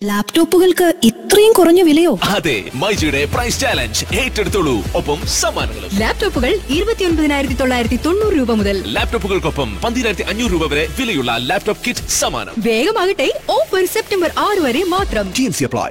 ലാപ്ടോപ്പുകൾക്ക് ഇത്രയും കുറഞ്ഞ വിലയോ അതെ മൈജിയുടെ പ്രൈസ് ചാലഞ്ച് ഏറ്റെടുത്തോളൂ ഒപ്പം സമ്മാനങ്ങളും ലാപ്ടോപ്പുകൾ ഇരുപത്തിയൊൻപതിനായിരത്തി തൊള്ളായിരത്തി തൊണ്ണൂറ് രൂപ മുതൽ ലാപ്ടോപ്പുകൾക്കൊപ്പം പന്തിരായിരത്തി അഞ്ഞൂറ് രൂപ വരെ വിലയുള്ള ലാപ്ടോപ്പ് കിറ്റ് സമ്മാനം വേഗമാകട്ടെ ഓഫർ സെപ്റ്റംബർ ആറ് വരെ മാത്രം TNC apply.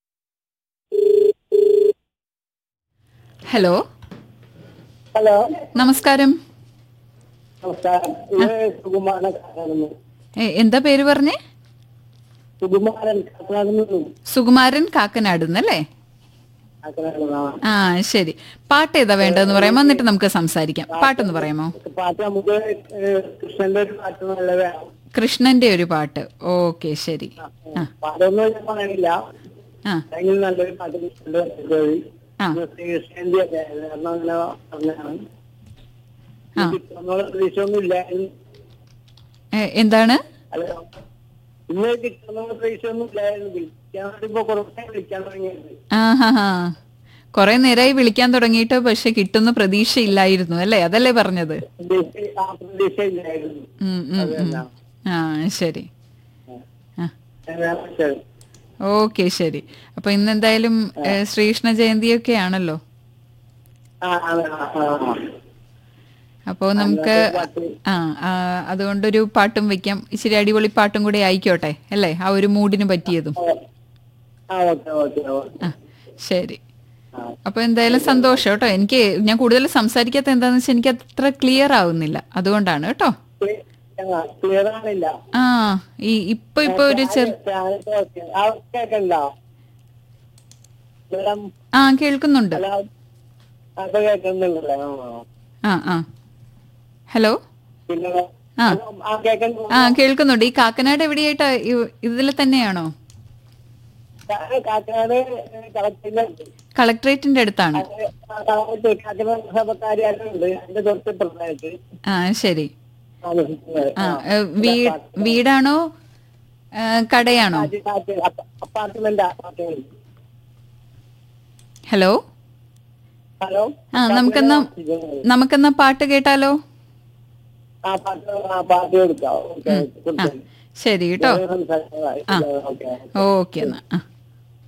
ഹലോ ഹലോ നമസ്കാരം നമസ്കാരം ഇത് സുകുമാരൻ കാക്കനാടുന്നു ഏ, എന്താ പേര് പറഞ്ഞേ സുകുമാരൻ കാക്കനാടുന്നു സുകുമാരൻ കാക്കനാട് എന്നല്ലേ കാക്കനാടുന്നു ആ ശരി പാട്ട് ഏതാ വേണ്ടതെന്ന് പറയാമോ എന്നിട്ട് നമുക്ക് സംസാരിക്കാം പാട്ടൊന്ന് പറയാമോ പാട്ട് നമുക്ക് ഏഹ്, കൃഷ്ണന്റെ ഒരു പാട്ട് നല്ല വേണം കൃഷ്ണന്റെ ഒരു പാട്ട് ഓക്കെ ശരി ആ പാട്ടൊന്നും ഞാൻ പറയണില്ല ആ ഭയങ്കര നല്ലൊരു പാട്ട് കൃഷ്ണന്റെ പാട്ട് ആ. ശ്രീകൃഷ്ണന്റെ ഒക്കെ കാരണം അങ്ങനെ പറഞ്ഞാണ് ആ. കിട്ടുന്നുള്ള പ്രതീക്ഷയൊന്നും ഇല്ലായിരുന്നു ഏ, എന്താണ് ഹലോ ഇന്ന് കിട്ടുന്നുള്ള പ്രതീക്ഷയൊന്നും ഇല്ലായിരുന്നു വിളിക്കാൻ വേണ്ടി ഇപ്പൊ കുറേ വിളിക്കാൻ തുടങ്ങിയത് ആ ഹാ ഹാ കുറെ നേരമായി വിളിക്കാൻ തുടങ്ങിയിട്ട് പക്ഷെ കിട്ടുന്ന പ്രതീക്ഷയില്ലായിരുന്നു അല്ലേ അതല്ലേ പറഞ്ഞത് പ്രതീക്ഷ ആ പ്രതീക്ഷ ഇല്ലായിരുന്നു ഉം, ഉം, ഉം. ആ ശരി ആ ഞാൻ ശരി ഓക്കെ ശരി അപ്പൊ ഇന്ന് എന്തായാലും ഏ, ശ്രീകൃഷ്ണ ജയന്തിയൊക്കെ ആണല്ലോ ആ ആ ആ, ആ അപ്പോൾ നമുക്ക് ആ ആ, അതുകൊണ്ടൊരു പാട്ടും വെക്കാം ഇച്ചിരി അടിപൊളി പാട്ടും കൂടെ ആയിക്കോട്ടെ അല്ലേ ആ ഒരു മൂഡിന് പറ്റിയതും ആ ഓക്കെ ഓക്കെ ഓക്കെ ആ ശരി അപ്പൊ എന്തായാലും സന്തോഷം കേട്ടോ എനിക്ക് ഞാൻ കൂടുതൽ സംസാരിക്കാത്ത എന്താന്ന് വെച്ചാൽ എനിക്ക് അത്ര ക്ലിയർ ആവുന്നില്ല അതുകൊണ്ടാണ് കേട്ടോ ക്ലിയർ ആണില്ല ആ ഈ ഇപ്പൊ ഇപ്പൊ ഒരു ചെറു കേൾക്കണ്ടോ മേഡം ആ കേൾക്കുന്നുണ്ട് ഹലോ അപ്പൊ കേൾക്കുന്നുണ്ടല്ലേ ആ. ആ ആ ഹലോ പിന്നെ ആ. ഹലോ, ആ കേൾക്കുന്നു ആ കേൾക്കുന്നുണ്ട് ഈ കാക്കനാട് എവിടെയായിട്ടാ ഇതിൽ തന്നെയാണോ കാക്കനാട് കളക്ടറിന്റെ കളക്ടറേറ്റിന്റെ അടുത്താണ് കാക്കനാട് സഭ കാര്യമായിട്ടുണ്ട് അതിന്റെ തൊട്ട് പ്രധാനത്ത് ആ ശരി താമസിക്കുന്നത് ആ ഏ, വീ- വീടാണോ ഏ, കടയാണോ അപ്പാർട്ട്മെന്റ് അപ്പാർട്ട്മെന്റ് ഹലോ ഹലോ ആ നമുക്കെന്നാ നമുക്കെന്നാ പാട്ട് കേട്ടാലോ ആ പാട്ട് ആ പാട്ട് എടുക്കാം ഓക്കെ ആ ശരി കേട്ടോ സംസാരിക്കാം ആ. ഓക്കെ ഓക്കെ എന്നാ ആ